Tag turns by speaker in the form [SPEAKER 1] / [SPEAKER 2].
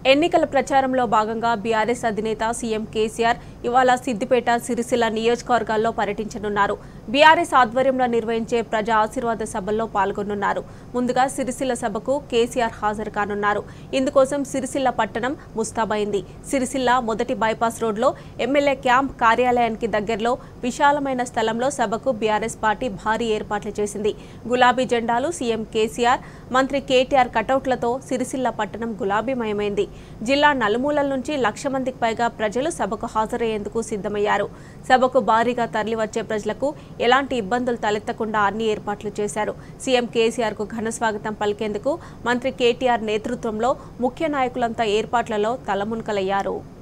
[SPEAKER 1] ఎన్నికల ప్రచారంలో భాగంగా బీఆర్ఎస్ అధినేత సీఎం కేసీఆర్ ఇవాళ సిద్దిపేట సిరిసిల్ల నియోజకవర్గాల్లో పర్యటించనున్నారు బీఆర్ఎస్ ఆధ్వర్యంలో నిర్వహించే ప్రజా ఆశీర్వాద సభల్లో పాల్గొనున్నారు ముందుగా సిరిసిల్ల సభకు కేసీఆర్ హాజరు కానున్నారు ఇందుకోసం సిరిసిల్ల పట్టణం ముస్తాబైంది సిరిసిల్ల మొదటి బైపాస్ రోడ్లో ఎమ్మెల్యే క్యాంప్ కార్యాలయానికి దగ్గరలో విశాలమైన స్థలంలో సభకు బీఆర్ఎస్ పార్టీ భారీ ఏర్పాట్లు చేసింది గులాబీ జెండాలు సీఎం కేసీఆర్ మంత్రి కేటీఆర్ కటౌట్లతో సిరిసిల్ల పట్టణం గులాబీమయమైంది జిల్లా నలుమూలల నుంచి లక్ష మందికి పైగా ప్రజలు సభకు హాజరయ్యేందుకు సిద్ధమయ్యారు సభకు భారీగా తరలివచ్చే ప్రజలకు ఎలాంటి ఇబ్బందులు తలెత్తకుండా అన్ని ఏర్పాట్లు చేశారు సీఎం కేసీఆర్ కు ఘన స్వాగతం పలికేందుకు మంత్రి కేటీఆర్ నేతృత్వంలో ముఖ్య నాయకులంతా ఏర్పాట్లలో తలమునకలయ్యారు